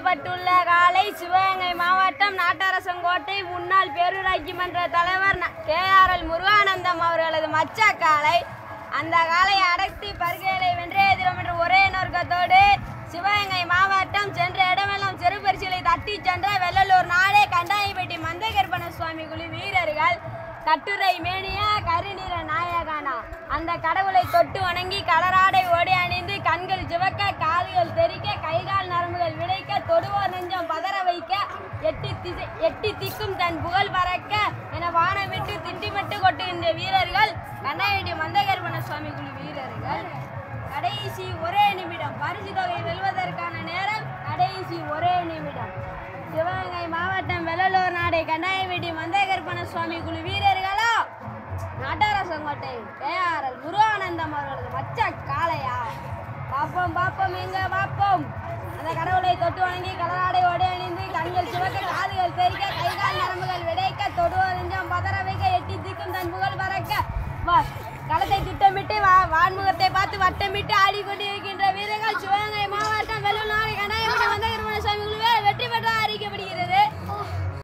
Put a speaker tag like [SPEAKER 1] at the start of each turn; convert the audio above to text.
[SPEAKER 1] அனுப்பப்பட்டுள்ள காலை சிவகங்கை மாவட்டம் நாட்டரசங்கோட்டை முன்னாள் பேரூராட்சி மன்ற தலைவர் கே ஆர் எல் முருகானந்தம் அவர்களது மச்ச காலை அந்த காலை அடர்த்தி பருகைகளை வென்றே தினம் என்ற ஒரே நோக்கத்தோடு சிவகங்கை மாவட்டம் சென்ற இடமெல்லாம் சிறு பரிசுகளை தட்டி சென்ற வெள்ளலூர் நாடே கண்டாயிப்பட்டி மந்தகர்பண சுவாமி குழு வீரர்கள் கட்டுரை மேனியா கருநீர நாயகானா அந்த கடவுளை தொட்டு வணங்கி கலராடை ஓடி அணிந்து கண்கள் சிவக்க கால்கள் தெறிக்க கைகால் நரம்புகள் விடைக்க தொடுவோர் நெஞ்சம் பதற வைக்க எட்டி திசை எட்டி திக்கும் தன் புகழ் பறக்க என வானமிட்டு திண்டிமட்டு கொட்டுகின்ற வீரர்கள் கண்ணாயடி மந்தகர்பண சுவாமி குழு வீரர்கள் கடைசி ஒரே நிமிடம் பரிசு தொகை வெல்வதற்கான நேரம் கடைசி ஒரே நிமிடம் சிவகங்கை மாவட்டம் வெள்ளலூர் நாடை கண்ணாயவெட்டி மந்தகர்பண சுவாமி குழு வீரர்களோ நடராசங்கோட்டை கேஆர்எல் முருகானந்தம் அவர்களது மச்ச காளையா பார்ப்போம் பார்ப்போம் எங்க பார்ப்போம் அந்த கடவுளை தொட்டு வணங்கி கலராடை ஓடி அணிந்து கண்கள் சிவக்க காதுகள் தெரிக்க கைகால் நரம்புகள் விடைக்க தொடுவோர் நெஞ்சம் பதற வைக்க எட்டி திக்கும் தன் புகழ் பறக்க வா களத்தை திட்டமிட்டு வா வான்முகத்தை பார்த்து வட்டமிட்டு ஆடிக்கொண்டிருக்கின்ற வீரர்கள் சிவகங்கை